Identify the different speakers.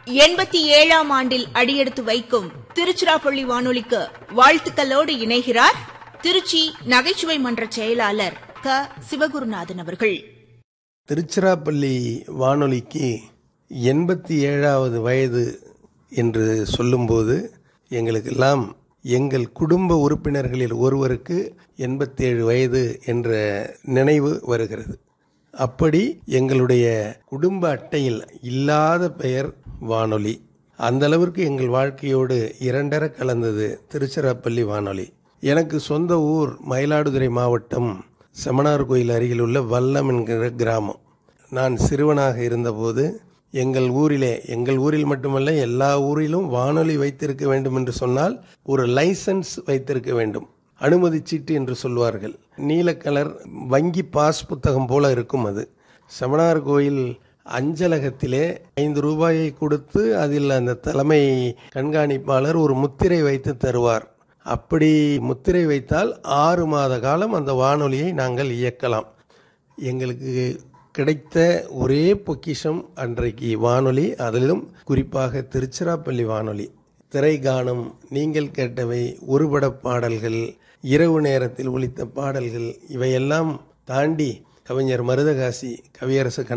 Speaker 1: எண்பத்தி ஏழாம் ஆண்டில் அடியெடுத்து வைக்கும் திருச்சிராப்பள்ளி வானொலிக்கு வாழ்த்துக்களோடு இணைகிறார் திருச்சி நகைச்சுவை மன்ற செயலாளர் க சிவகுருநாதன் அவர்கள்
Speaker 2: திருச்சிராப்பள்ளி வானொலிக்கு எண்பத்தி ஏழாவது வயது என்று சொல்லும்போது எங்களுக்கெல்லாம் எங்கள் குடும்ப உறுப்பினர்களில் ஒருவருக்கு எண்பத்தேழு வயது என்ற நினைவு வருகிறது அப்படி எங்களுடைய குடும்ப அட்டையில் இல்லாத பெயர் வானொலி அந்த அளவிற்கு எங்கள் வாழ்க்கையோடு இரண்டர கலந்தது திருச்சிராப்பள்ளி வானொலி எனக்கு சொந்த ஊர் மயிலாடுதுறை மாவட்டம் செமனார் கோயில் அருகில் உள்ள வல்லம் என்கிற கிராமம் நான் சிறுவனாக இருந்தபோது எங்கள் ஊரிலே எங்கள் ஊரில் மட்டுமல்ல எல்லா ஊரிலும் வானொலி வைத்திருக்க வேண்டும் என்று சொன்னால் ஒரு லைசன்ஸ் வைத்திருக்க வேண்டும் அனுமதி சீட்டு என்று சொல்வார்கள் நீல கலர் வங்கி பாஸ் புத்தகம் போல இருக்கும் அது செமனார் கோயில் அஞ்சலகத்திலே ஐந்து ரூபாயை கொடுத்து அதில் அந்த தலைமை கண்காணிப்பாளர் ஒரு முத்திரை வைத்து தருவார் அப்படி முத்திரை வைத்தால் ஆறு மாத காலம் அந்த வானொலியை நாங்கள் இயக்கலாம் எங்களுக்கு கிடைத்த ஒரே பொக்கிஷம் அன்றைக்கு வானொலி அதிலும் குறிப்பாக திருச்சிராப்பள்ளி வானொலி திரை காணும் நீங்கள் கேட்டவை ஒருபட பாடல்கள் இரவு நேரத்தில் ஒலித்த பாடல்கள் இவையெல்லாம் தாண்டி கவிஞர் மருதகாசி கவியரசு